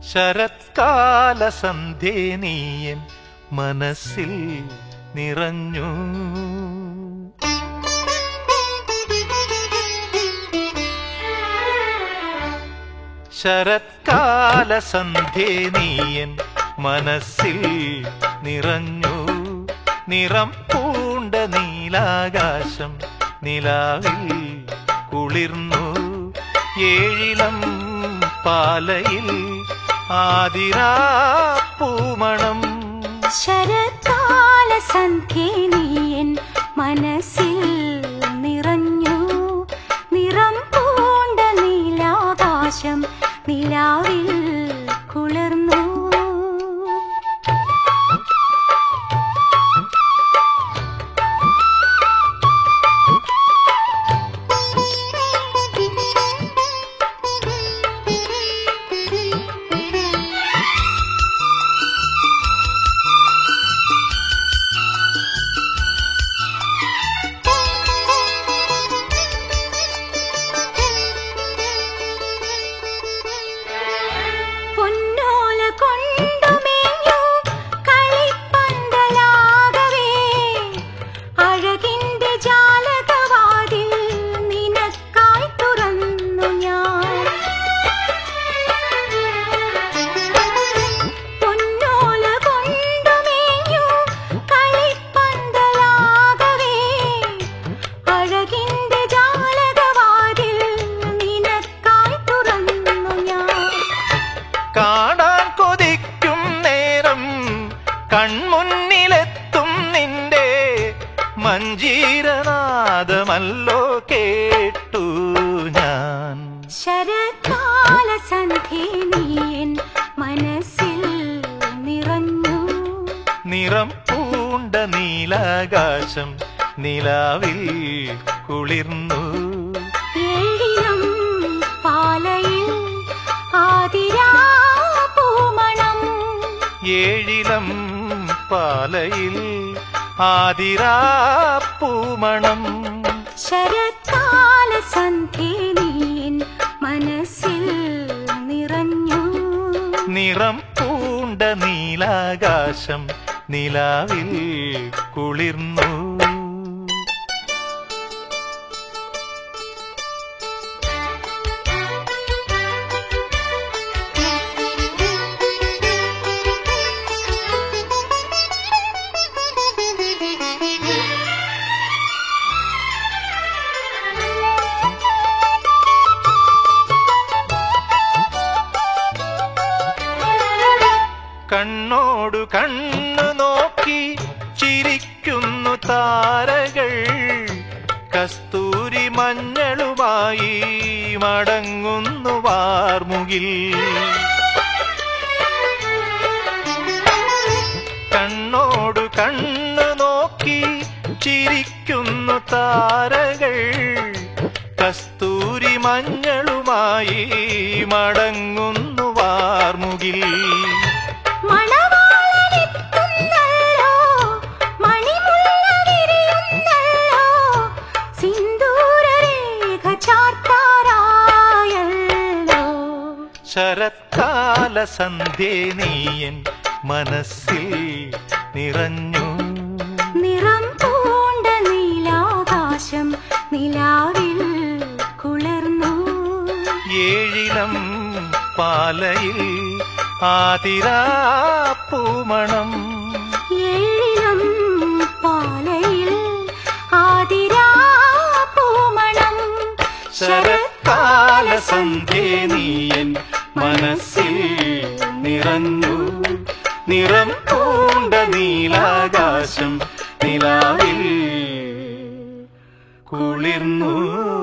ശരത്കാല സന്ധ്യേ നീയൻ മനസ്സിൽ നിറഞ്ഞു ശരത്കാല സന്ധ്യേ നീയൻ മനസ്സിൽ നിറഞ്ഞു നിറം പൂണ്ട നീലാകാശം നിലാവിൽ കുളിർന്നു ഏഴിലം പാലയിൽ ആതിരാ പൂമണം ശരത്കാല സന്ധ്യേ നീയൻ മനസ്സിൽ നിറഞ്ഞു നിറം പൂണ്ട നീലാകാശം നിലാവിൽ കുളിർന്നു പൊന്നോല കൊണ്ടുമേഞ്ഞു കളിപ്പന്തലാകവേ അഴകിന്റെ ജാലകവാതിൽ നിനക്കായി തുറന്നു ഞാൻ പൊന്നോല കൊണ്ടുമേഞ്ഞു കളിപ്പന്തലാകവേ അഴകിന്റെ ജാലകവാതിൽ നിനക്കായി തുറന്നു ഞാൻ കാണാൻ കൊതിക്കും നേരം കൺമുന്നിലെത്തും നിന്റെ മഞ്ജീരനാദമല്ലോ കേട്ടു ഞാൻ ശരത്കാല സന്ധ്യേ നീയൻ മനസ്സിൽ നിറഞ്ഞു നിറം പൂണ്ട നീലാകാശം നിലാവിൽ കുളിർന്നു ഏഴിലും പാലയിൽ ആതിരാ പൂമണം ഏഴിലം പാലയിൽ ആതിരാ പൂമണം ശരത്കാല സന്ധ്യേ നീയൻ മനസ്സിൽ നിറഞ്ഞു നിറം പൂണ്ട നീലാകാശം നിലാവിൽ കുളിർന്നു കണ്ണോടു കണ്ണു നോക്കി ചിരിക്കുന്നു താരകൾ കസ്തൂരി മഞ്ഞളുമായി മടങ്ങുന്നു വാർമുകിൽ കണ്ണോടു കണ്ണു നോക്കി ചിരിക്കുന്നു താരകൾ കസ്തൂരി മഞ്ഞളുമായി മടങ്ങുന്നു വാർമുകിൽ മണവാളനെത്തുന്നല്ലോ മണിമുല്ല വിരിയുന്നല്ലോ സിന്ദൂരരേഖ ചാർത്താറായല്ലോ ശരത്കാല സന്ധ്യേ നീയൻ മനസ്സിൽ നിറഞ്ഞു നിറം പൂണ്ട നീലാകാശം നിലാവിൽ കുളിർന്നു ഏഴിലം പാലയിൽ ആതിരാ പൂമണം ഏഴിലും പാലയിൽ ആതിരാ പൂമണം ശരത്കാല സന്ധ്യേ നീയൻ മനസ്സിൽ നിറഞ്ഞു നിറം പൂണ്ട നീലാകാശം നിലാവിൽ കുളിർന്നു